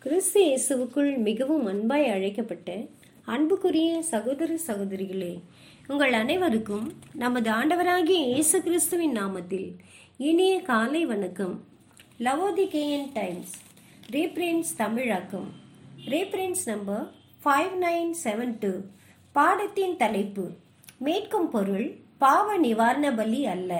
கிறிஸ்து இயேசுவுக்குள் மிகவும் அன்பாய் அழைக்கப்பட்ட அன்புக்குரிய சகோதர சகோதரிகளே உங்கள் அனைவருக்கும் நமது ஆண்டவராகிய இயேசு கிறிஸ்துவின் நாமத்தில் இனிய காலை வணக்கம் லவோதிகேயன் டைம்ஸ் ரீப்ரின்ஸ் தமிழாக்கம் reprints number five nine seven two பாடத்தின் தலைப்பு மீட்கும் பொருள் பாவ நிவாரண பலி அல்ல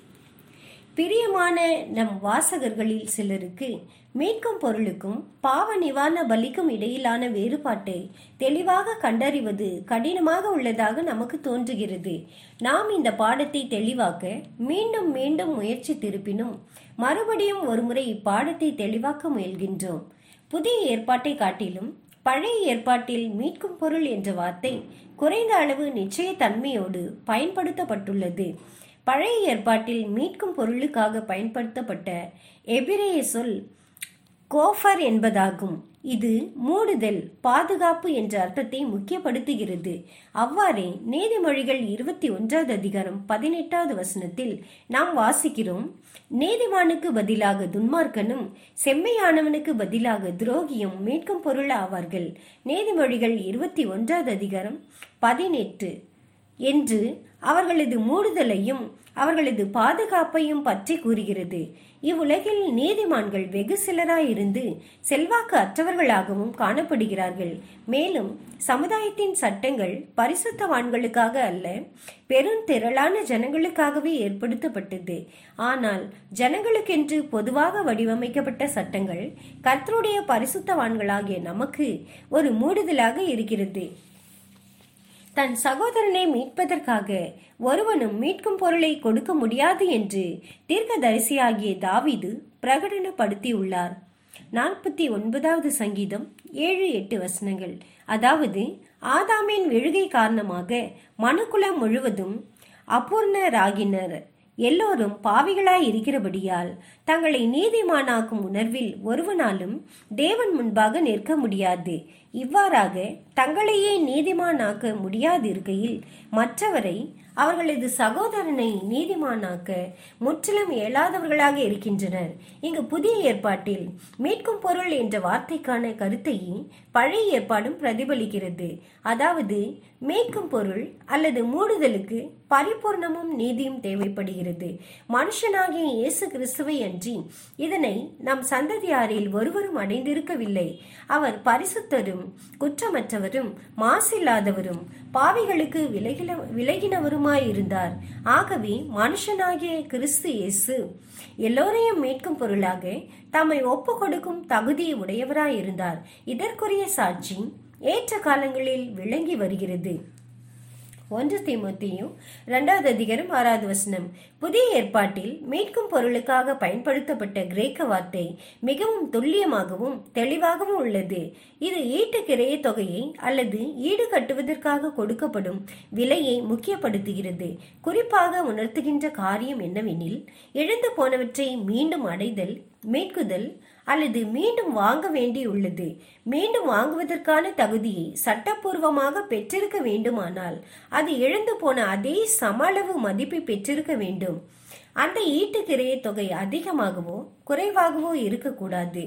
பிரியமான நம் வாசகர்களில் சிலருக்கு மீட்கும் பொருளுக்கும் பாவ நிவாரண பலிக்கும் இடையிலான வேறுபாட்டை தெளிவாக கண்டறிவது கடினமாக உள்ளதாக நமக்கு தோன்றுகிறது நாம் இந்த பாடத்தை தெளிவாக்க மீண்டும் மீண்டும் முயற்சி திருப்பினும் மறுபடியும் ஒருமுறை இப்பாடத்தை தெளிவாக்க முயல்கின்றோம் புதிய ஏற்பாட்டை காட்டிலும் பழைய ஏற்பாட்டில் மீட்கும் பொருள் என்ற வார்த்தை குறைந்த அளவு நிச்சயத்தன்மையோடு பயன்படுத்தப்பட்டுள்ளது பழைய ஏற்பாட்டில் மீட்கும் பொருளுக்காக பயன்படுத்தப்பட்ட எபிரேய சொல் கோஃபர் என்பதாகும் இது மூடுதல் பாதுகாப்பு என்ற அர்த்தத்தை முக்கியப்படுத்துகிறது அவ்வாறே நீதிமொழிகள் இருபத்தி ஒன்றாவது அதிகாரம் பதினெட்டாவது வசனத்தில் நாம் வாசிக்கிறோம் நீதிமானுக்கு பதிலாக துன்மார்க்கனும் செம்மையானவனுக்கு பதிலாக துரோகியும் மீட்கும் பொருள் ஆவார்கள் நீதிமொழிகள் இருபத்தி ஒன்றாவது அதிகாரம் பதினெட்டு என்று அவர்களது மூடுதலையும் அவர்களது பாதுகாப்பையும் பற்றி கூறுகிறது இவ்வுலகில் நீதிமான்கள் வெகு சிலராயிருந்து செல்வாக்கு அற்றவர்களாகவும் காணப்படுகிறார்கள் மேலும் சமுதாயத்தின் சட்டங்கள் பரிசுத்தவான்களுக்காக அல்ல பெருந்திரளான ஜனங்களுக்காகவே ஏற்படுத்தப்பட்டது ஆனால் ஜனங்களுக்கென்று பொதுவாக வடிவமைக்கப்பட்ட சட்டங்கள் கர்த்தருடைய பரிசுத்தவான்களாகிய நமக்கு ஒரு மூடுதலாக இருக்கிறது தன் சகோதரனை மீட்பதற்காக ஒருவனும் மீட்கும் பொருளை கொடுக்க முடியாது என்று தீர்க்கதரிசியாகிய தாவிது பிரகடனப்படுத்தியுள்ளார் நாற்பத்தி ஒன்பதாவது சங்கீதம் ஏழு எட்டு வசனங்கள் அதாவது ஆதாமின் விழுகை காரணமாக மனுக்குலம் முழுவதும் அபூர்ணராகினர் எல்லோரும் பாவிகளாய் இருக்கிறபடியால் தங்களை நீதிமானாக்கும் உணர்வில் ஒருவனாலும் தேவன் முன்பாக நிற்க முடியாது இவ்வாறாக தங்களையே நீதிமானாக்க முடியாதிருக்கையில் மற்றவரை அவர்களது சகோதரனை நீதிமானாக்க முற்றிலும் இயலாதவர்களாக இருக்கின்றனர் இங்கு புதிய ஏற்பாட்டில் மீட்கும் பொருள் என்ற வார்த்தைக்கான கருத்தையே பழைய ஏற்பாடும் பிரதிபலிக்கிறது அதாவது மீட்கும் பொருள் அல்லது மூடுதலுக்கு பரிபூர்ணமும் நீதியும் தேவைப்படுகிறது மனுஷனாகிய இயேசு கிறிஸ்துவை அன்றி இதனை நம் சந்ததியாரில் ஒருவரும் அடைந்திருக்கவில்லை அவர் பரிசுத்தரும் குற்றமற்றவரும் மாசில்லாதவரும் பாவிகளுக்கு விலகின விலகினவருமாயிருந்தார் ஆகவே மனுஷனாகிய கிறிஸ்து இயேசு எல்லோரையும் மீட்கும் பொருளாக தம்மை ஒப்பு கொடுக்கும் தகுதி உடையவராயிருந்தார் இதற்குரிய சாட்சி ஏற்ற காலங்களில் விளங்கி வருகிறது ஒன்று தீமோத்தியும் இரண்டாவது அதிகாரம் ஆறாவது வசனம் புதிய ஏற்பாட்டில் மீட்கும் பொருளுக்காக பயன்படுத்தப்பட்ட கிரேக்க வார்த்தை மிகவும் துல்லியமாகவும் தெளிவாகவும் உள்ளது இது ஈட்டுக்கிரைய தொகையை அல்லது ஈடு கட்டுவதற்காக கொடுக்கப்படும் விலையை முக்கியப்படுத்துகிறது குறிப்பாக உணர்த்துகின்ற காரியம் என்னவெனில் இழந்து போனவற்றை மீண்டும் அடைதல் மீட்குதல் அல்லது மீண்டும் வாங்க வேண்டியுள்ளது மீண்டும் வாங்குவதற்கான தகுதியை சட்டப்பூர்வமாக பெற்றிருக்க வேண்டுமானால் அது இழந்து போன அதே சம அளவு மதிப்பை பெற்றிருக்க வேண்டும் அந்த ஈட்டுக்கிரைய தொகை அதிகமாகவோ குறைவாகவோ இருக்கக்கூடாது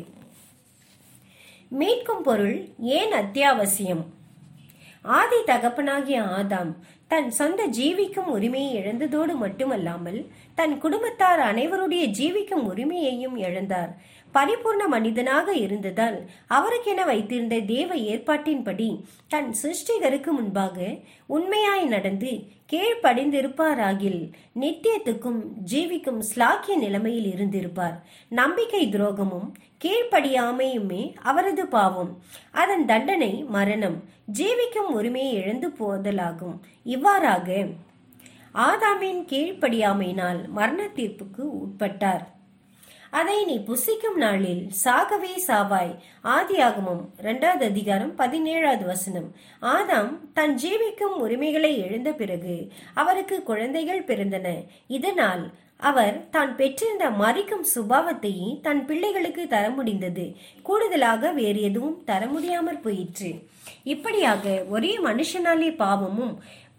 மீட்கும் பொருள் ஏன் அத்தியாவசியம் ஆதி தகப்பனாகிய ஆதாம் தன் சொந்த ஜீவிக்கும் உரிமையை இழந்ததோடு மட்டுமல்லாமல் தன் குடும்பத்தார் அனைவருடைய ஜீவிக்கும் உரிமையையும் இழந்தார் பரிபூர்ண மனிதனாக இருந்ததால் அவருக்கென வைத்திருந்த தேவ ஏற்பாட்டின்படி தன் சிருஷ்டிகருக்கு முன்பாக உண்மையாய் நடந்து கீழ்ப்படிந்திருப்பாராகில் நித்தியத்துக்கும் ஜீவிக்கும் ஸ்லாக்கிய நிலைமையில் இருந்திருப்பார் நம்பிக்கை துரோகமும் கீழ்ப்படியாமையுமே அவரது பாவம் அதன் தண்டனை மரணம் ஜீவிக்கும் உரிமையை இழந்து போதலாகும் இவ்வாறாக ஆதாமின் கீழ்ப்படியாமையினால் மரண தீர்ப்புக்கு உட்பட்டார் அதை நீ புசிக்கும் நாளில் சாகவே சாவாய் ஆதியாகமம் இரண்டாவது அதிகாரம் பதினேழாவது வசனம் ஆதாம் தன் ஜீவிக்கும் உரிமைகளை எழுந்த பிறகு அவருக்கு குழந்தைகள் பிறந்தன இதனால் அவர் தான் பெற்றிருந்த மறிக்கும் சுபாவத்தையே தன் பிள்ளைகளுக்கு தர முடிந்தது கூடுதலாக வேறு எதுவும் தர முடியாமற் போயிற்று இப்படியாக ஒரே மனுஷனாலே பாவமும்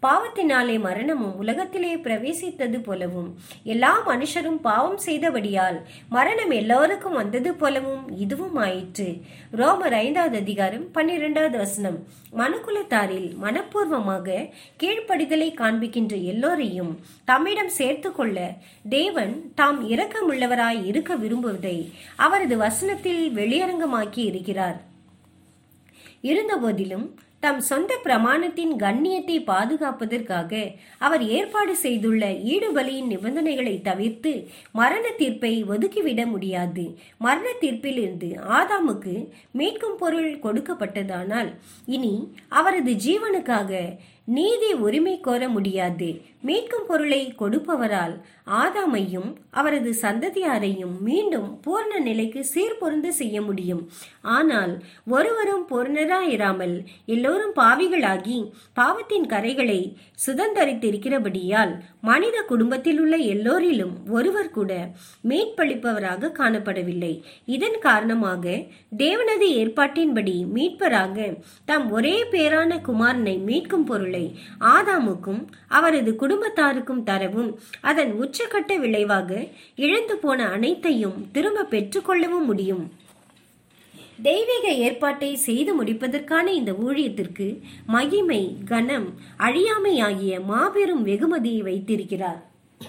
பாவத்தினாலே மரணமும் உலகத்திலே பிரவேசித்தது போலவும் எல்லா மனுஷரும் பாவம் செய்தபடியால் மரணம் எல்லோருக்கும் வந்தது போலவும் இதுவும் ஆயிற்று ரோமர் ஐந்தாவது அதிகாரம் பன்னிரெண்டாவது வசனம் மனுக்குலத்தாரில் மனப்பூர்வமாக கீழ்ப்படிதலை காண்பிக்கின்ற எல்லோரையும் தம்மிடம் சேர்த்து கொள்ள தேவன் தாம் இரக்கமுள்ளவராய் இருக்க விரும்புவதை அவரது வசனத்தில் வெளியரங்கமாக்கி இருக்கிறார் இருந்தபோதிலும் தம் சொந்த பிரமாணத்தின் கண்ணியத்தை பாதுகாப்பதற்காக அவர் ஏற்பாடு செய்துள்ள ஈடுபலியின் நிபந்தனைகளை தவிர்த்து மரண தீர்ப்பை ஒதுக்கிவிட முடியாது மரண தீர்ப்பிலிருந்து ஆதாமுக்கு மீட்கும் பொருள் கொடுக்கப்பட்டதானால் இனி அவரது ஜீவனுக்காக நீதி உரிமை கோர முடியாது மீட்கும் பொருளை கொடுப்பவரால் ஆதாமையும் அவரது சந்ததியாரையும் மீண்டும் பூர்ண நிலைக்கு சீர்பொருந்த செய்ய முடியும் ஆனால் ஒருவரும் பூர்ணராயிராமல் எல்லோரும் பாவிகளாகி பாவத்தின் கரைகளை சுதந்தரித்திருக்கிறபடியால் மனித குடும்பத்தில் உள்ள எல்லோரிலும் ஒருவர் கூட மீட்பளிப்பவராக காணப்படவில்லை இதன் காரணமாக தேவனது ஏற்பாட்டின்படி மீட்பராக தாம் ஒரே பேரான குமாரனை மீட்கும் பொருளை ஆதாமுக்கும் அவரது குடும்பத்தாருக்கும் தரவும் அதன் உச்சக்கட்ட விளைவாக இழந்து போன அனைத்தையும் திரும்ப பெற்றுக்கொள்ளவும் முடியும் தெய்வீக ஏற்பாட்டை செய்து முடிப்பதற்கான இந்த ஊழியத்திற்கு மகிமை கனம் அழியாமை ஆகிய மாபெரும் வெகுமதியை வைத்திருக்கிறார்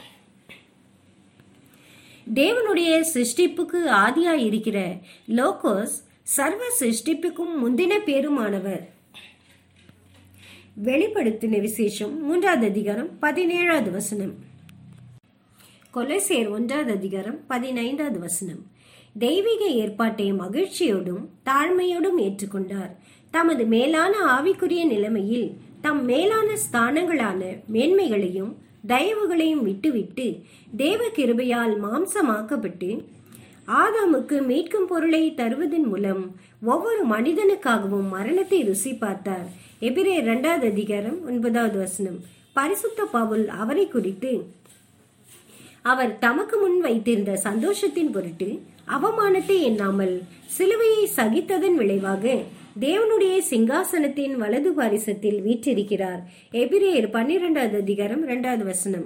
தேவனுடைய சிருஷ்டிப்புக்கு ஆதியாய் இருக்கிற லோகோஸ் சர்வ சிருஷ்டிப்புக்கும் முந்தின பேருமானவர் வெளிப்படுத்தின விசேஷம் மூன்றாவது அதிகாரம் பதினேழாவது வசனம் கொலைசேர் ஒன்றாவது அதிகாரம் பதினைந்தாவது வசனம் தெய்வீக ஏற்பாட்டை மகிழ்ச்சியோடும் தாழ்மையோடும் ஏற்றுக்கொண்டார் தமது மேலான ஆவிக்குரிய நிலைமையில் தம் மேலான ஸ்தானங்களான மேன்மைகளையும் தயவுகளையும் விட்டுவிட்டு தேவ கிருபையால் மாம்சமாக்கப்பட்டு ஆதாமுக்கு மீட்கும் பொருளை தருவதன் மூலம் ஒவ்வொரு மனிதனுக்காகவும் மரணத்தை ருசி பார்த்தார் எபிரே இரண்டாவது அதிகாரம் ஒன்பதாவது வசனம் பரிசுத்த பவுல் அவரை குறித்து அவர் தமக்கு முன் வைத்திருந்த சந்தோஷத்தின் பொருட்டு அவமானத்தை எண்ணாமல் சிலுவையை சகித்ததன் விளைவாக தேவனுடைய சிங்காசனத்தின் வலது பாரிசத்தில் வீற்றிருக்கிறார் எபிரேயர் பன்னிரெண்டாவது அதிகாரம் இரண்டாவது வசனம்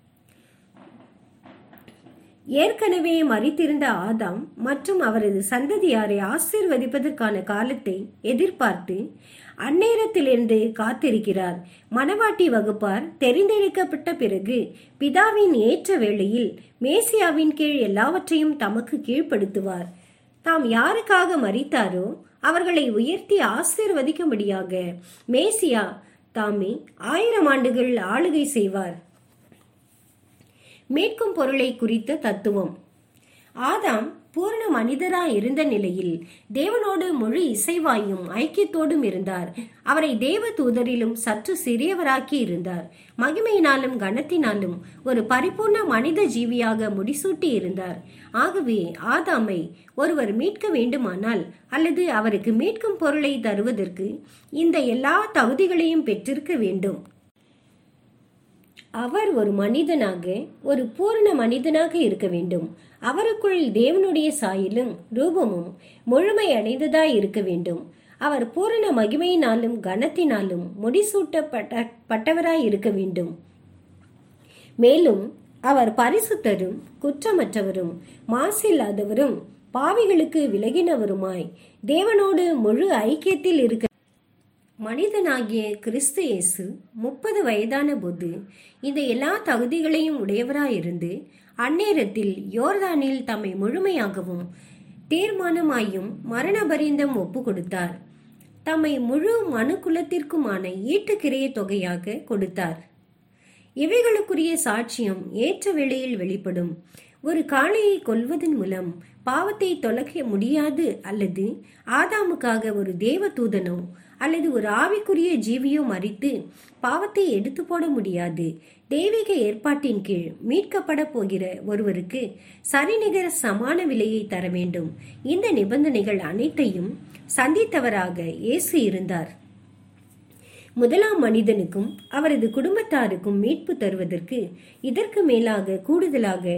ஏற்கனவே மறித்திருந்த ஆதாம் மற்றும் அவரது சந்ததியாரை ஆசீர்வதிப்பதற்கான காலத்தை எதிர்பார்த்து அந்நேரத்திலிருந்து காத்திருக்கிறார் மணவாட்டி வகுப்பார் தெரிந்தெடுக்கப்பட்ட பிறகு பிதாவின் ஏற்ற வேளையில் மேசியாவின் கீழ் எல்லாவற்றையும் தமக்கு கீழ்ப்படுத்துவார் தாம் யாருக்காக மறித்தாரோ அவர்களை உயர்த்தி ஆசீர்வதிக்கும்படியாக மேசியா தாமே ஆயிரம் ஆண்டுகள் ஆளுகை செய்வார் மீட்கும் பொருளை குறித்த தத்துவம் ஆதாம் பூர்ண மனிதராய் இருந்த நிலையில் தேவனோடு முழு இசைவாயும் ஐக்கியத்தோடும் இருந்தார் அவரை தேவ தூதரிலும் சற்று சிறியவராக்கி இருந்தார் மகிமையினாலும் கனத்தினாலும் ஒரு பரிபூர்ண மனித ஜீவியாக முடிசூட்டி இருந்தார் ஆகவே ஆதாமை ஒருவர் மீட்க வேண்டுமானால் அல்லது அவருக்கு மீட்கும் பொருளை தருவதற்கு இந்த எல்லா தகுதிகளையும் பெற்றிருக்க வேண்டும் அவர் ஒரு மனிதனாக ஒரு பூரண மனிதனாக இருக்க வேண்டும் அவருக்குள் தேவனுடைய சாயலும் ரூபமும் முழுமை அடைந்ததாய் இருக்க வேண்டும் அவர் பூரண மகிமையினாலும் கனத்தினாலும் முடிசூட்டப்பட்ட பட்டவராய் இருக்க வேண்டும் மேலும் அவர் பரிசுத்தரும் குற்றமற்றவரும் மாசில்லாதவரும் பாவிகளுக்கு விலகினவருமாய் தேவனோடு முழு ஐக்கியத்தில் இருக்க மனிதனாகிய கிறிஸ்து இயேசு முப்பது வயதான போது இந்த எல்லா தகுதிகளையும் உடையவராயிருந்து அந்நேரத்தில் யோர்தானில் தம்மை முழுமையாகவும் தீர்மானமாயும் மரணபரியந்தம் ஒப்பு கொடுத்தார் தம்மை முழு மனு குலத்திற்குமான ஈட்டுக்கிரைய தொகையாக கொடுத்தார் இவைகளுக்குரிய சாட்சியம் ஏற்ற வேளையில் வெளிப்படும் ஒரு காளையை கொல்வதன் மூலம் பாவத்தை தொலைக்க முடியாது அல்லது ஆதாமுக்காக ஒரு தேவ தூதனோ அல்லது ஒரு ஆவிக்குரிய ஜீவியோ மறித்து பாவத்தை எடுத்து போட முடியாது தெய்வீக ஏற்பாட்டின் கீழ் மீட்கப்பட போகிற ஒருவருக்கு சரிநிகர சமான விலையை தர வேண்டும் இந்த நிபந்தனைகள் அனைத்தையும் சந்தித்தவராக இயேசு இருந்தார் முதலாம் மனிதனுக்கும் அவரது குடும்பத்தாருக்கும் மீட்பு தருவதற்கு இதற்கு மேலாக கூடுதலாக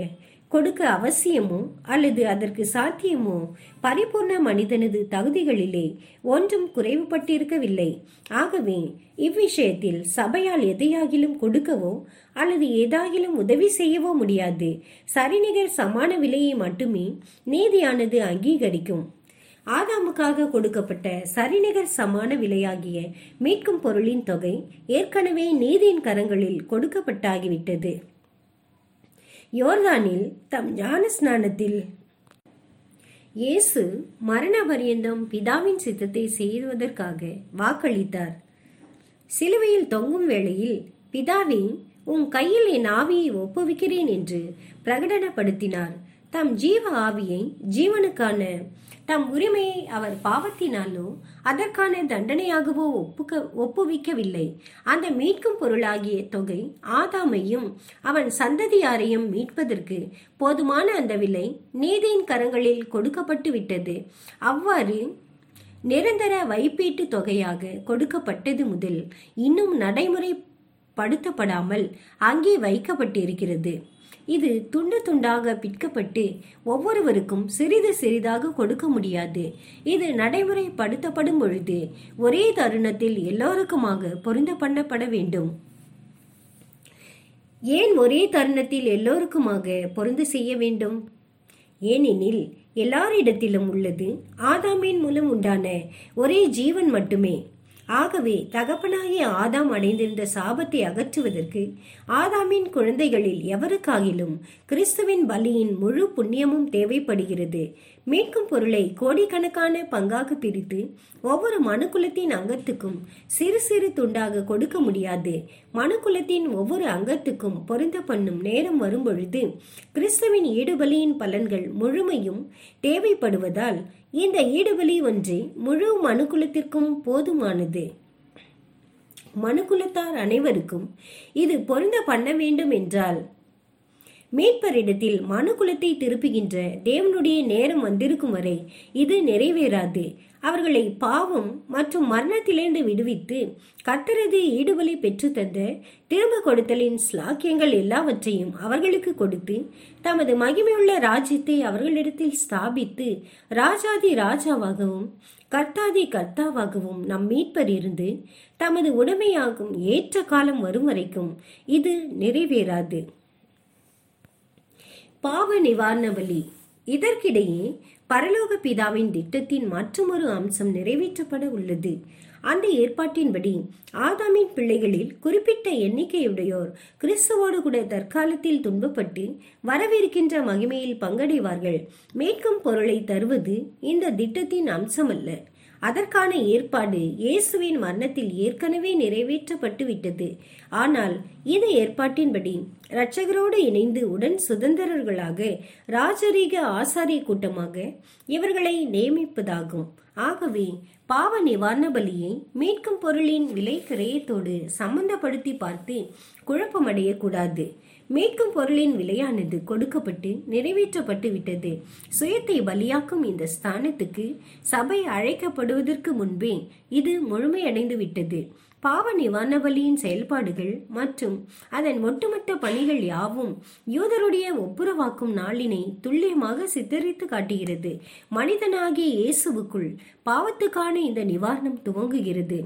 கொடுக்க அவசியமோ அல்லது அதற்கு சாத்தியமோ பரிபூர்ண மனிதனது தகுதிகளிலே ஒன்றும் குறைவுபட்டிருக்கவில்லை ஆகவே இவ்விஷயத்தில் சபையால் எதையாகிலும் கொடுக்கவோ அல்லது ஏதாகிலும் உதவி செய்யவோ முடியாது சரிநிகர் சமான விலையை மட்டுமே நீதியானது அங்கீகரிக்கும் ஆதாமுக்காக கொடுக்கப்பட்ட சரிநிகர் சமான விலையாகிய மீட்கும் பொருளின் தொகை ஏற்கனவே நீதியின் கரங்களில் கொடுக்கப்பட்டாகிவிட்டது யோர்தானில் தம் ஞான ஸ்நானத்தில் இயேசு மரண பரியந்தம் பிதாவின் சித்தத்தை செய்வதற்காக வாக்களித்தார் சிலுவையில் தொங்கும் வேளையில் பிதாவே உன் கையில் என் ஆவியை ஒப்புவிக்கிறேன் என்று பிரகடனப்படுத்தினார் தம் ஜீவ ஆவியை ஜீவனுக்கான தம் உரிமையை அவர் பாவத்தினாலோ அதற்கான தண்டனையாகவோ ஒப்புக்க ஒப்புவிக்கவில்லை அந்த மீட்கும் பொருளாகிய தொகை ஆதாமையும் அவன் சந்ததியாரையும் மீட்பதற்கு போதுமான அந்த விலை நீதியின் கரங்களில் கொடுக்கப்பட்டு விட்டது அவ்வாறு நிரந்தர வைப்பீட்டு தொகையாக கொடுக்கப்பட்டது முதல் இன்னும் நடைமுறைப்படுத்தப்படாமல் அங்கே வைக்கப்பட்டிருக்கிறது இது துண்டு துண்டாக பிற்கப்பட்டு ஒவ்வொருவருக்கும் சிறிது சிறிதாக கொடுக்க முடியாது இது நடைமுறைப்படுத்தப்படும் பொழுது ஒரே தருணத்தில் எல்லோருக்குமாக பொருந்த பண்ணப்பட வேண்டும் ஏன் ஒரே தருணத்தில் எல்லோருக்குமாக பொருந்து செய்ய வேண்டும் ஏனெனில் எல்லாரிடத்திலும் உள்ளது ஆதாமின் மூலம் உண்டான ஒரே ஜீவன் மட்டுமே ஆகவே தகப்பனாகிய ஆதாம் அடைந்திருந்த சாபத்தை அகற்றுவதற்கு ஆதாமின் குழந்தைகளில் எவருக்காகிலும் கிறிஸ்துவின் பலியின் முழு புண்ணியமும் தேவைப்படுகிறது மீட்கும் பொருளை கோடிக்கணக்கான பங்காக பிரித்து ஒவ்வொரு மனுக்குலத்தின் அங்கத்துக்கும் சிறு சிறு துண்டாக கொடுக்க முடியாது மனுக்குலத்தின் ஒவ்வொரு அங்கத்துக்கும் பொருந்த பண்ணும் நேரம் வரும்பொழுது கிறிஸ்துவின் ஈடுபலியின் பலன்கள் முழுமையும் தேவைப்படுவதால் இந்த ஈடுபலி ஒன்றே முழு மனுக்குலத்திற்கும் போதுமானது மனுக்குலத்தார் அனைவருக்கும் இது பொருந்த பண்ண வேண்டும் என்றால் மீட்பரிடத்தில் மனுக்குலத்தை திருப்புகின்ற தேவனுடைய நேரம் வந்திருக்கும் வரை இது நிறைவேறாது அவர்களை பாவம் மற்றும் மரணத்திலிருந்து விடுவித்து கத்தரது ஈடுபலி பெற்று தந்த திரும்ப கொடுத்தலின் ஸ்லாக்கியங்கள் எல்லாவற்றையும் அவர்களுக்கு கொடுத்து தமது மகிமையுள்ள ராஜ்யத்தை அவர்களிடத்தில் ஸ்தாபித்து ராஜாதி ராஜாவாகவும் கர்த்தாதி கர்த்தாவாகவும் நம் மீட்பர் இருந்து தமது உடைமையாகும் ஏற்ற காலம் வரும் வரைக்கும் இது நிறைவேறாது பாவ நிவாரண பலி இதற்கிடையே பரலோக பிதாவின் திட்டத்தின் மற்றொரு அம்சம் நிறைவேற்றப்பட உள்ளது அந்த ஏற்பாட்டின்படி ஆதாமின் பிள்ளைகளில் குறிப்பிட்ட எண்ணிக்கையுடையோர் கிறிஸ்துவோடு கூட தற்காலத்தில் துன்பப்பட்டு வரவிருக்கின்ற மகிமையில் பங்கடைவார்கள் மீட்கும் பொருளை தருவது இந்த திட்டத்தின் அம்சமல்ல அதற்கான ஏற்பாடு இயேசுவின் மரணத்தில் ஏற்கனவே நிறைவேற்றப்பட்டு விட்டது ஆனால் இந்த ஏற்பாட்டின்படி இரட்சகரோடு இணைந்து உடன் சுதந்திரர்களாக ராஜரீக ஆசாரிய கூட்டமாக இவர்களை நியமிப்பதாகும் ஆகவே பாவ நிவாரண பலியை மீட்கும் பொருளின் விலை கிரயத்தோடு சம்பந்தப்படுத்தி பார்த்து குழப்பமடைய கூடாது மீட்கும் பொருளின் விலையானது கொடுக்கப்பட்டு நிறைவேற்றப்பட்டு விட்டது சுயத்தை பலியாக்கும் இந்த ஸ்தானத்துக்கு சபை அழைக்கப்படுவதற்கு முன்பே இது முழுமையடைந்து விட்டது பாவ நிவாரண பலியின் செயல்பாடுகள் மற்றும் அதன் ஒட்டுமொத்த பணிகள் யாவும் யூதருடைய ஒப்புரவாக்கும் நாளினை துல்லியமாக சித்தரித்து காட்டுகிறது மனிதனாகிய இயேசுவுக்குள் பாவத்துக்கான இந்த நிவாரணம் துவங்குகிறது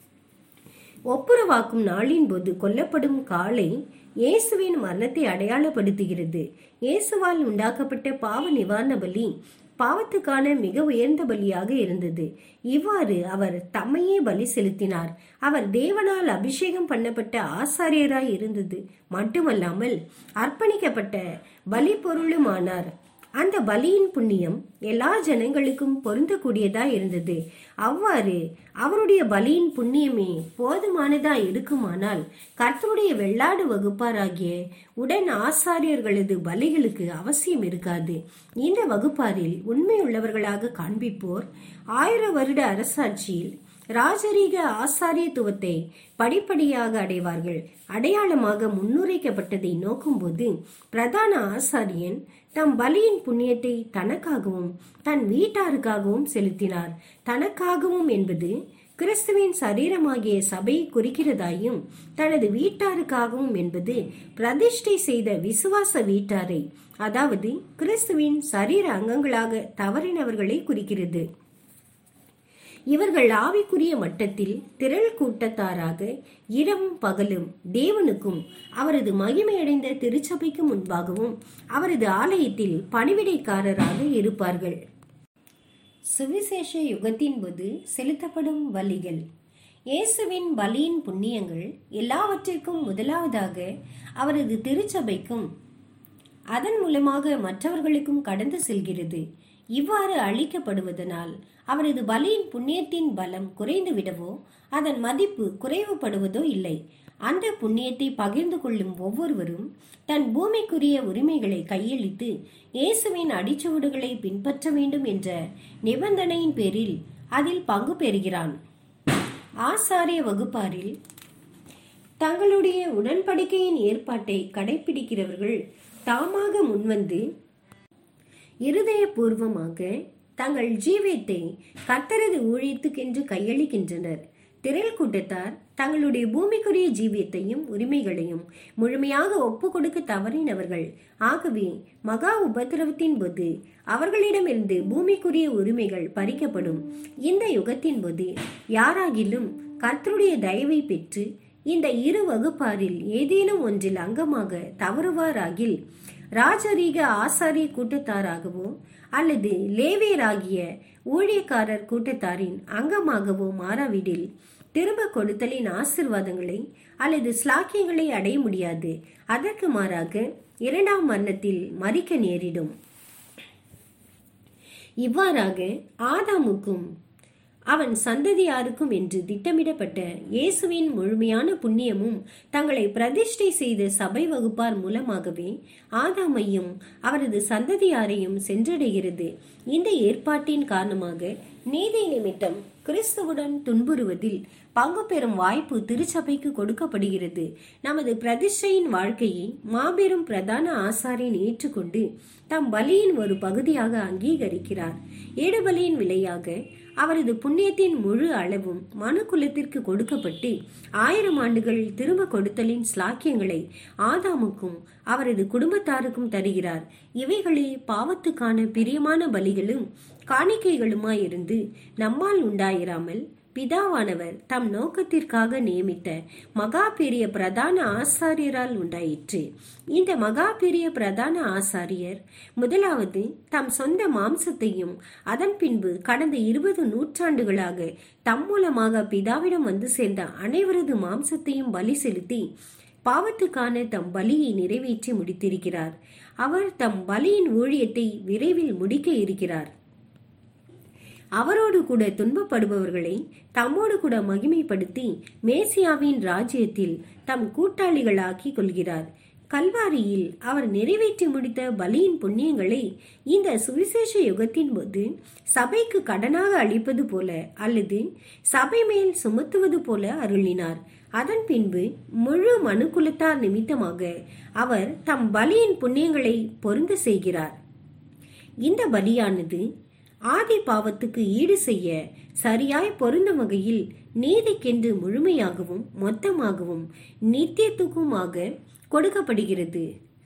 ஒப்புரவாக்கும் நாளின் போது கொல்லப்படும் காலை இயேசுவின் மரணத்தை அடையாளப்படுத்துகிறது இயேசுவால் உண்டாக்கப்பட்ட பாவ நிவாரண பலி பாவத்துக்கான மிக உயர்ந்த பலியாக இருந்தது இவ்வாறு அவர் தம்மையே பலி செலுத்தினார் அவர் தேவனால் அபிஷேகம் பண்ணப்பட்ட ஆசாரியராய் இருந்தது மட்டுமல்லாமல் அர்ப்பணிக்கப்பட்ட பலி பொருளுமானார் அந்த பலியின் புண்ணியம் எல்லா ஜனங்களுக்கும் பொருந்தக்கூடியதா இருந்தது அவ்வாறு அவருடைய பலியின் புண்ணியமே போதுமானதா இருக்குமானால் கர்த்தருடைய வெள்ளாடு வகுப்பாராகிய உடன் ஆசாரியர்களது பலிகளுக்கு அவசியம் இருக்காது இந்த வகுப்பாரில் உண்மையுள்ளவர்களாக காண்பிப்போர் ஆயிர வருட அரசாட்சியில் ராஜரீக ஆசாரியத்துவத்தை படிப்படியாக அடைவார்கள் அடையாளமாக முன்னுரைக்கப்பட்டதை நோக்கும்போது பிரதான ஆசாரியன் தம் பலியின் புண்ணியத்தை தனக்காகவும் தன் வீட்டாருக்காகவும் செலுத்தினார் தனக்காகவும் என்பது கிறிஸ்துவின் சரீரமாகிய சபை குறிக்கிறதாயும் தனது வீட்டாருக்காகவும் என்பது பிரதிஷ்டை செய்த விசுவாச வீட்டாரை அதாவது கிறிஸ்துவின் சரீர அங்கங்களாக தவறினவர்களை குறிக்கிறது இவர்கள் ஆவிக்குரிய மட்டத்தில் திரள் கூட்டத்தாராக இரவும் பகலும் தேவனுக்கும் அவரது மகிமையடைந்த திருச்சபைக்கு முன்பாகவும் அவரது ஆலயத்தில் பணிவிடைக்காரராக இருப்பார்கள் சுவிசேஷ யுகத்தின் போது செலுத்தப்படும் பலிகள் இயேசுவின் பலியின் புண்ணியங்கள் எல்லாவற்றிற்கும் முதலாவதாக அவரது திருச்சபைக்கும் அதன் மூலமாக மற்றவர்களுக்கும் கடந்து செல்கிறது இவ்வாறு அளிக்கப்படுவதனால் அவரது பலியின் புண்ணியத்தின் பலம் குறைந்து விடவோ அதன் மதிப்பு குறைவுபடுவதோ இல்லை அந்த புண்ணியத்தை பகிர்ந்து கொள்ளும் ஒவ்வொருவரும் தன் பூமிக்குரிய உரிமைகளை கையளித்து இயேசுவின் அடிச்சுவடுகளை பின்பற்ற வேண்டும் என்ற நிபந்தனையின் பேரில் அதில் பங்கு பெறுகிறான் ஆசாரிய வகுப்பாரில் தங்களுடைய உடன்படிக்கையின் ஏற்பாட்டை கடைபிடிக்கிறவர்கள் தாமாக முன்வந்து இருதயபூர்வமாக தங்கள் ஜீவியத்தை கத்தரது ஊழியத்துக்கென்று கையளிக்கின்றனர் திரள் கூட்டத்தார் தங்களுடைய பூமிக்குரிய ஜீவியத்தையும் உரிமைகளையும் முழுமையாக ஒப்பு கொடுக்க தவறினவர்கள் ஆகவே மகா உபத்திரவத்தின் போது அவர்களிடமிருந்து பூமிக்குரிய உரிமைகள் பறிக்கப்படும் இந்த யுகத்தின் போது யாராகிலும் கர்த்தருடைய தயவை பெற்று இந்த இரு வகுப்பாரில் ஏதேனும் ஒன்றில் அங்கமாக தவறுவாராகில் ராஜரீக ஆசாரிய கூட்டத்தாராகவோ அல்லது லேவியராகிய ஊழியக்காரர் கூட்டத்தாரின் அங்கமாகவோ மாறாவிடில் திரும்ப கொடுத்தலின் ஆசிர்வாதங்களை அல்லது ஸ்லாக்கியங்களை அடைய முடியாது அதற்கு மாறாக இரண்டாம் மரணத்தில் மறிக்க நேரிடும் இவ்வாறாக ஆதாமுக்கும் அவன் சந்ததியாருக்கும் என்று திட்டமிடப்பட்ட இயேசுவின் முழுமையான புண்ணியமும் தங்களை பிரதிஷ்டை செய்த சபை வகுப்பார் மூலமாகவே ஆதாமையும் அவரது சந்ததியாரையும் சென்றடைகிறது இந்த ஏற்பாட்டின் காரணமாக நீதி நிமித்தம் கிறிஸ்துவுடன் துன்புறுவதில் பங்கு பெறும் வாய்ப்பு திருச்சபைக்கு கொடுக்கப்படுகிறது நமது பிரதிஷ்டையின் வாழ்க்கையை மாபெரும் பிரதான ஆசாரியன் ஏற்றுக்கொண்டு தம் பலியின் ஒரு பகுதியாக அங்கீகரிக்கிறார் ஏடுபலியின் விலையாக அவரது புண்ணியத்தின் முழு அளவும் மனு குலத்திற்கு கொடுக்கப்பட்டு ஆயிரம் ஆண்டுகள் திரும்ப கொடுத்தலின் ஸ்லாக்கியங்களை ஆதாமுக்கும் அவரது குடும்பத்தாருக்கும் தருகிறார் இவைகளே பாவத்துக்கான பிரியமான பலிகளும் காணிக்கைகளுமாயிருந்து நம்மால் உண்டாயிராமல் பிதாவானவர் தம் நோக்கத்திற்காக நியமித்த மகா பெரிய பிரதான ஆசாரியரால் உண்டாயிற்று இந்த மகா பெரிய பிரதான ஆசாரியர் முதலாவது தம் சொந்த மாம்சத்தையும் அதன் பின்பு கடந்த இருபது நூற்றாண்டுகளாக தம் மூலமாக பிதாவிடம் வந்து சேர்ந்த அனைவரது மாம்சத்தையும் பலி செலுத்தி பாவத்துக்கான தம் பலியை நிறைவேற்றி முடித்திருக்கிறார் அவர் தம் பலியின் ஊழியத்தை விரைவில் முடிக்க இருக்கிறார் அவரோடு கூட துன்பப்படுபவர்களை தம்மோடு கூட மகிமைப்படுத்தி மேசியாவின் ராஜ்யத்தில் தம் கூட்டாளிகளாக்கி கொள்கிறார் கல்வாரியில் அவர் நிறைவேற்றி முடித்த பலியின் புண்ணியங்களை இந்த சுவிசேஷ யுகத்தின் போது சபைக்கு கடனாக அளிப்பது போல அல்லது சபை மேல் சுமத்துவது போல அருளினார் அதன் பின்பு முழு மனுக்குலத்தார் நிமித்தமாக அவர் தம் பலியின் புண்ணியங்களை பொருந்த செய்கிறார் இந்த பலியானது ஆதி பாவத்துக்கு ஈடு செய்ய சரியாய் பொருந்தும் வகையில் நீதிக்கென்று முழுமையாகவும் மொத்தமாகவும் நித்தியத்துக்குமாக கொடுக்கப்படுகிறது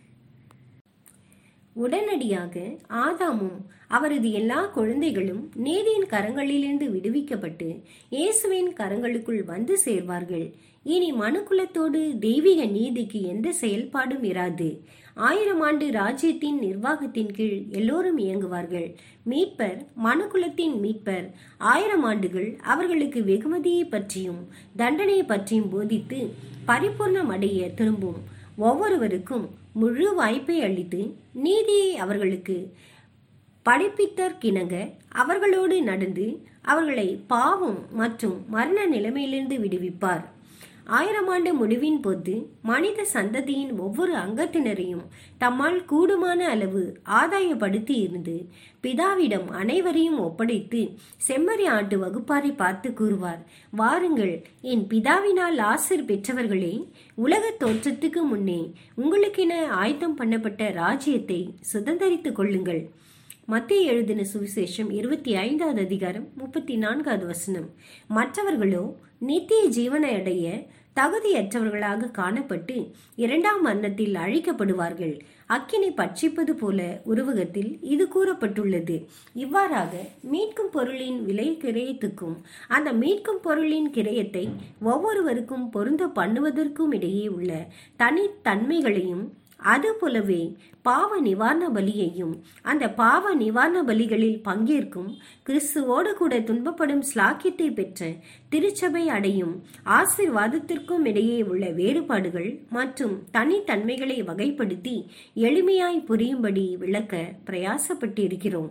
உடனடியாக ஆதாமும் அவரது எல்லா குழந்தைகளும் நீதியின் கரங்களிலிருந்து விடுவிக்கப்பட்டு இயேசுவின் கரங்களுக்குள் வந்து சேர்வார்கள் இனி மனுக்குலத்தோடு தெய்வீக நீதிக்கு எந்த செயல்பாடும் இராது ஆயிரம் ஆண்டு ராஜ்யத்தின் நிர்வாகத்தின் கீழ் எல்லோரும் இயங்குவார்கள் மீட்பர் மனுக்குலத்தின் மீட்பர் ஆயிரம் ஆண்டுகள் அவர்களுக்கு வெகுமதியை பற்றியும் தண்டனையை பற்றியும் போதித்து பரிபூர்ணம் அடைய திரும்பும் ஒவ்வொருவருக்கும் முழு வாய்ப்பை அளித்து நீதியை அவர்களுக்கு படிப்பித்தற்கிணங்க அவர்களோடு நடந்து அவர்களை பாவம் மற்றும் மரண நிலைமையிலிருந்து விடுவிப்பார் ஆயிரம் ஆண்டு முடிவின் போது மனித சந்ததியின் ஒவ்வொரு அங்கத்தினரையும் தம்மால் கூடுமான அளவு ஆதாயப்படுத்தி இருந்து பிதாவிடம் அனைவரையும் ஒப்படைத்து செம்மறி ஆட்டு வகுப்பாரை பார்த்து கூறுவார் வாருங்கள் என் பிதாவினால் ஆசிர் பெற்றவர்களே உலக தோற்றத்துக்கு முன்னே உங்களுக்கென ஆயத்தம் பண்ணப்பட்ட ராஜ்யத்தை சுதந்திரித்துக் கொள்ளுங்கள் மத்திய எழுதின சுவிசேஷம் இருபத்தி ஐந்தாவது அதிகாரம் முப்பத்தி நான்காவது வசனம் மற்றவர்களோ நித்திய ஜீவனை அடைய தகுதியற்றவர்களாக காணப்பட்டு இரண்டாம் மரணத்தில் அழிக்கப்படுவார்கள் அக்கினி பட்சிப்பது போல உருவகத்தில் இது கூறப்பட்டுள்ளது இவ்வாறாக மீட்கும் பொருளின் விலை கிரயத்துக்கும் அந்த மீட்கும் பொருளின் கிரயத்தை ஒவ்வொருவருக்கும் பொருந்த பண்ணுவதற்கும் இடையே உள்ள தனித்தன்மைகளையும் அது போலவே பாவ நிவாரண பலியையும் அந்த பாவ நிவாரண பலிகளில் பங்கேற்கும் கிறிஸ்துவோடு கூட துன்பப்படும் ஸ்லாக்கியத்தை பெற்ற திருச்சபை அடையும் ஆசிர்வாதத்திற்கும் இடையே உள்ள வேறுபாடுகள் மற்றும் தனித்தன்மைகளை வகைப்படுத்தி எளிமையாய் புரியும்படி விளக்க பிரயாசப்பட்டிருக்கிறோம்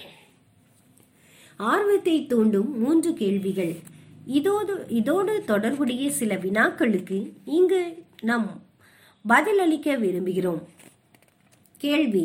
ஆர்வத்தை தூண்டும் மூன்று கேள்விகள் இதோடு இதோடு தொடர்புடைய சில வினாக்களுக்கு இங்கு நாம் பதிலளிக்க விரும்புகிறோம் கேள்வி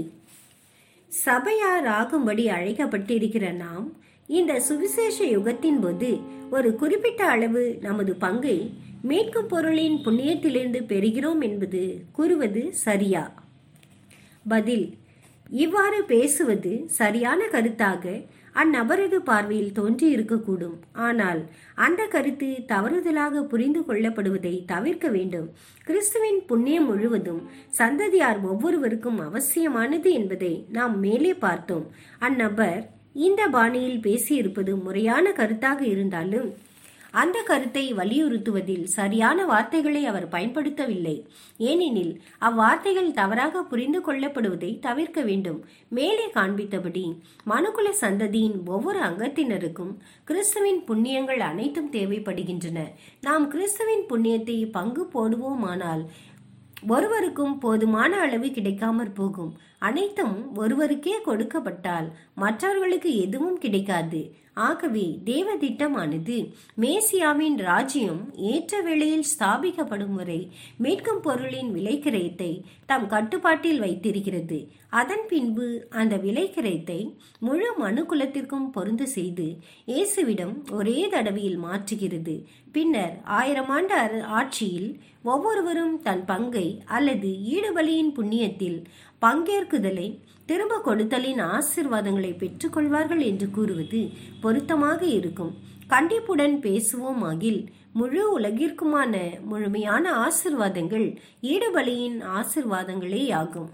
சபையாராகும்படி அழைக்கப்பட்டிருக்கிற நாம் இந்த சுவிசேஷ யுகத்தின் போது ஒரு குறிப்பிட்ட அளவு நமது பங்கை மீட்கும் பொருளின் புண்ணியத்திலிருந்து பெறுகிறோம் என்பது கூறுவது சரியா பதில் இவ்வாறு பேசுவது சரியான கருத்தாக அந்நபரது பார்வையில் தோன்றி இருக்கக்கூடும் ஆனால் அந்த கருத்து தவறுதலாக புரிந்து கொள்ளப்படுவதை தவிர்க்க வேண்டும் கிறிஸ்துவின் புண்ணியம் முழுவதும் சந்ததியார் ஒவ்வொருவருக்கும் அவசியமானது என்பதை நாம் மேலே பார்த்தோம் அந்நபர் இந்த பாணியில் பேசியிருப்பது முறையான கருத்தாக இருந்தாலும் அந்த கருத்தை வலியுறுத்துவதில் சரியான வார்த்தைகளை அவர் பயன்படுத்தவில்லை ஏனெனில் அவ்வார்த்தைகள் தவறாக புரிந்து கொள்ளப்படுவதை தவிர்க்க வேண்டும் மேலே காண்பித்தபடி மனுக்குல சந்ததியின் ஒவ்வொரு அங்கத்தினருக்கும் கிறிஸ்துவின் புண்ணியங்கள் அனைத்தும் தேவைப்படுகின்றன நாம் கிறிஸ்துவின் புண்ணியத்தை பங்கு போடுவோமானால் ஒருவருக்கும் போதுமான அளவு கிடைக்காமற் போகும் அனைத்தும் ஒருவருக்கே கொடுக்கப்பட்டால் மற்றவர்களுக்கு எதுவும் கிடைக்காது ஆகவே தேவ திட்டமானது மேசியாவின் ராஜ்யம் ஏற்ற வேளையில் ஸ்தாபிக்கப்படும் வரை மீட்கும் பொருளின் விலைக்கிரயத்தை தம் கட்டுப்பாட்டில் வைத்திருக்கிறது அதன் பின்பு அந்த விலைக்கிரயத்தை முழு மனுக்குலத்திற்கும் பொருந்து செய்து இயேசுவிடம் ஒரே தடவையில் மாற்றுகிறது பின்னர் ஆயிரம் ஆண்டு அர- ஆட்சியில் ஒவ்வொருவரும் தன் பங்கை அல்லது ஈடுபலியின் புண்ணியத்தில் பங்கேற்குதலை திரும்ப கொடுத்தலின் ஆசிர்வாதங்களை பெற்றுக்கொள்வார்கள் என்று கூறுவது பொருத்தமாக இருக்கும் கண்டிப்புடன் பேசுவோமாகில் முழு உலகிற்குமான முழுமையான ஆசிர்வாதங்கள் ஈடுபலியின் ஆசிர்வாதங்களே ஆகும்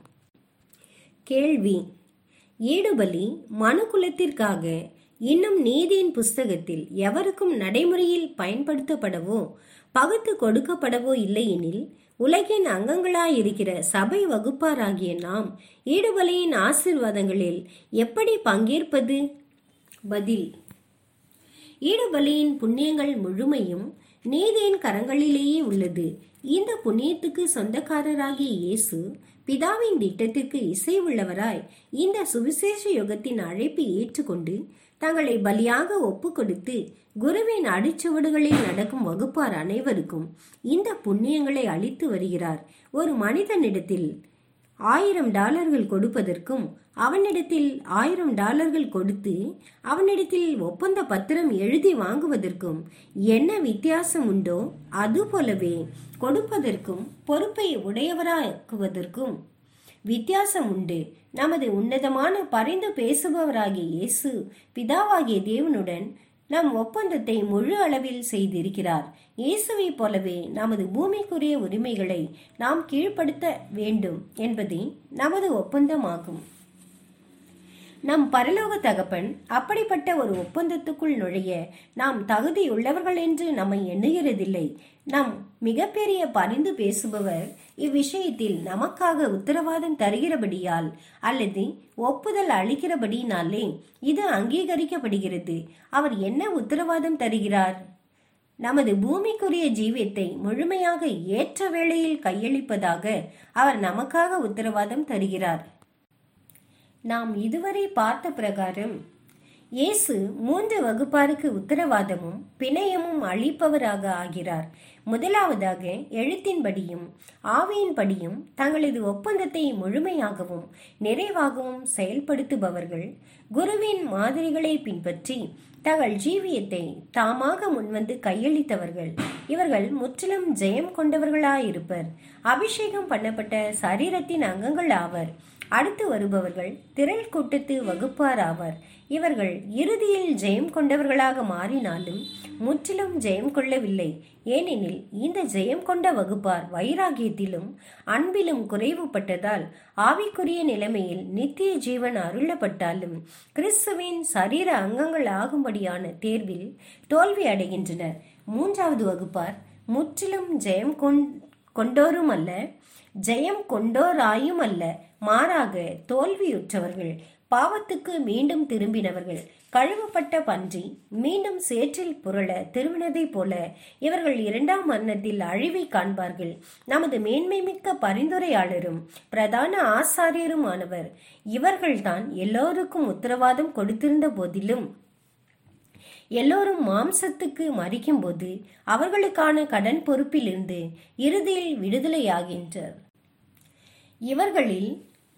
கேள்வி ஈடுபலி மனுக்குலத்திற்காக இன்னும் நீதியின் புஸ்தகத்தில் எவருக்கும் நடைமுறையில் பயன்படுத்தப்படவோ பகுத்து கொடுக்கப்படவோ இல்லையெனில் உலகின் அங்கங்களாயிருக்கிற சபை வகுப்பாராகிய நாம் ஈடுபலியின் ஆசிர்வாதங்களில் எப்படி பங்கேற்பது பதில் ஈடுபலியின் புண்ணியங்கள் முழுமையும் நீதியின் கரங்களிலேயே உள்ளது இந்த புண்ணியத்துக்கு சொந்தக்காரராகிய இயேசு பிதாவின் திட்டத்திற்கு இசை உள்ளவராய் இந்த சுவிசேஷ யுகத்தின் அழைப்பை ஏற்றுக்கொண்டு தங்களை பலியாக ஒப்பு கொடுத்து குருவின் அடிச்சுவடுகளில் நடக்கும் வகுப்பார் அனைவருக்கும் இந்த புண்ணியங்களை அளித்து வருகிறார் ஒரு மனிதனிடத்தில் ஆயிரம் டாலர்கள் கொடுப்பதற்கும் அவனிடத்தில் ஆயிரம் டாலர்கள் கொடுத்து அவனிடத்தில் ஒப்பந்த பத்திரம் எழுதி வாங்குவதற்கும் என்ன வித்தியாசம் உண்டோ அதுபோலவே கொடுப்பதற்கும் பொறுப்பை உடையவராக்குவதற்கும் வித்தியாசம் உண்டு நமது உன்னதமான பரிந்து பேசுபவராகிய இயேசு பிதாவாகிய தேவனுடன் நம் ஒப்பந்தத்தை முழு அளவில் செய்திருக்கிறார் இயேசுவைப் போலவே நமது பூமிக்குரிய உரிமைகளை நாம் கீழ்ப்படுத்த வேண்டும் என்பதே நமது ஒப்பந்தமாகும் நம் பரலோக தகப்பன் அப்படிப்பட்ட ஒரு ஒப்பந்தத்துக்குள் நுழைய நாம் தகுதியுள்ளவர்கள் என்று நம்மை எண்ணுகிறதில்லை நம் மிகப்பெரிய பரிந்து பேசுபவர் இவ்விஷயத்தில் நமக்காக உத்தரவாதம் தருகிறபடியால் அல்லது ஒப்புதல் அளிக்கிறபடினாலே இது அங்கீகரிக்கப்படுகிறது அவர் என்ன உத்தரவாதம் தருகிறார் நமது பூமிக்குரிய ஜீவியத்தை முழுமையாக ஏற்ற வேளையில் கையளிப்பதாக அவர் நமக்காக உத்தரவாதம் தருகிறார் நாம் இதுவரை பார்த்த பிரகாரம் இயேசு மூன்று வகுப்பாருக்கு உத்தரவாதமும் பிணையமும் அளிப்பவராக ஆகிறார் முதலாவதாக எழுத்தின்படியும் ஆவியின்படியும் தங்களது ஒப்பந்தத்தை முழுமையாகவும் நிறைவாகவும் செயல்படுத்துபவர்கள் குருவின் மாதிரிகளை பின்பற்றி தங்கள் ஜீவியத்தை தாமாக முன்வந்து கையளித்தவர்கள் இவர்கள் முற்றிலும் ஜெயம் கொண்டவர்களாயிருப்பர் அபிஷேகம் பண்ணப்பட்ட சரீரத்தின் அங்கங்கள் ஆவர் அடுத்து வருபவர்கள் திரள் கூட்டத்து வகுப்பார் ஆவர் இவர்கள் இறுதியில் ஜெயம் கொண்டவர்களாக மாறினாலும் முற்றிலும் ஜெயம் கொள்ளவில்லை ஏனெனில் இந்த ஜெயம் கொண்ட வகுப்பார் வைராகியத்திலும் அன்பிலும் குறைவுபட்டதால் ஆவிக்குரிய நிலைமையில் நித்திய ஜீவன் அருளப்பட்டாலும் கிறிஸ்துவின் சரீர அங்கங்கள் ஆகும்படியான தேர்வில் தோல்வி அடைகின்றனர் மூன்றாவது வகுப்பார் முற்றிலும் ஜெயம் கொண்டோரும் அல்ல ஜெயம் கொண்டோராயும் அல்ல மாறாக தோல்வியுற்றவர்கள் பாவத்துக்கு மீண்டும் திரும்பினவர்கள் கழுவப்பட்ட பன்றி மீண்டும் சேற்றில் புரள திரும்பினதைப் போல இவர்கள் இரண்டாம் மரணத்தில் அழிவை காண்பார்கள் நமது மேன்மை மிக்க பரிந்துரையாளரும் பிரதான ஆசாரியருமானவர் இவர்கள்தான் எல்லோருக்கும் உத்தரவாதம் கொடுத்திருந்த போதிலும் எல்லோரும் மாம்சத்துக்கு மறிக்கும்போது அவர்களுக்கான கடன் பொறுப்பிலிருந்து இறுதியில் விடுதலையாகின்றனர் இவர்களில்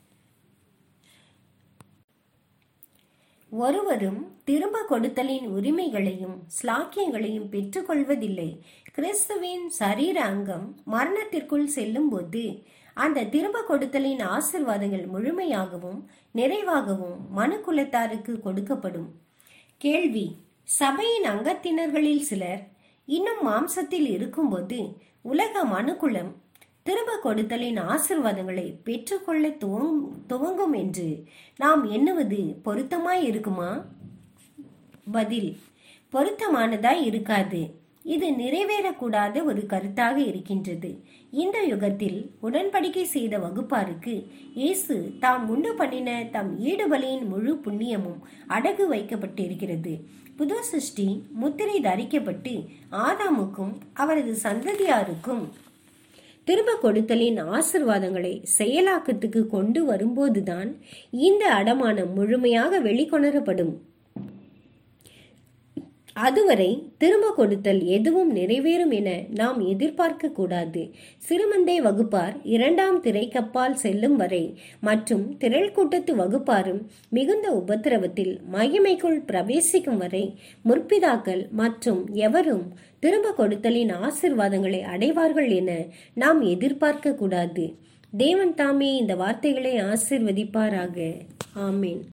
ஒருவரும் திரும்ப கொடுத்தலின் உரிமைகளையும் ஸ்லாக்கியங்களையும் பெற்றுக்கொள்வதில்லை கிறிஸ்துவின் சரீர அங்கம் மரணத்திற்குள் செல்லும்போது அந்த திரும்ப கொடுத்தலின் ஆசிர்வாதங்கள் முழுமையாகவும் நிறைவாகவும் மனுக்குலத்தாருக்கு கொடுக்கப்படும் கேள்வி சபையின் அங்கத்தினர்களில் சிலர் இன்னும் மாம்சத்தில் இருக்கும்போது உலக மனுக்குலம் திரும்ப கொடுத்தலின் ஆசிர்வாதங்களை பெற்றுக்கொள்ள துவங்கும் என்று நாம் எண்ணுவது பொருத்தமாய் இருக்குமா பதில் பொருத்தமானதாய் இருக்காது இது நிறைவேறக்கூடாத ஒரு கருத்தாக இருக்கின்றது இந்த யுகத்தில் உடன்படிக்கை செய்த வகுப்பாருக்கு இயேசு தாம் உண்டு பண்ணின தம் ஈடுபலியின் முழு புண்ணியமும் அடகு வைக்கப்பட்டிருக்கிறது புது சிருஷ்டி முத்திரை தரிக்கப்பட்டு ஆதாமுக்கும் அவரது சந்ததியாருக்கும் திரும்ப கொடுத்தலின் ஆசிர்வாதங்களை செயலாக்கத்துக்கு கொண்டு வரும்போதுதான் இந்த அடமானம் முழுமையாக வெளிக்கொணரப்படும் அதுவரை திரும்ப கொடுத்தல் எதுவும் நிறைவேறும் என நாம் எதிர்பார்க்க கூடாது சிறுமந்தை வகுப்பார் இரண்டாம் திரைக்கப்பால் செல்லும் வரை மற்றும் திரள் கூட்டத்து வகுப்பாரும் மிகுந்த உபத்திரவத்தில் மகிமைக்குள் பிரவேசிக்கும் வரை முற்பிதாக்கள் மற்றும் எவரும் திரும்ப கொடுத்தலின் ஆசிர்வாதங்களை அடைவார்கள் என நாம் எதிர்பார்க்க கூடாது தேவன் தாமே இந்த வார்த்தைகளை ஆசிர்வதிப்பாராக ஆமீன்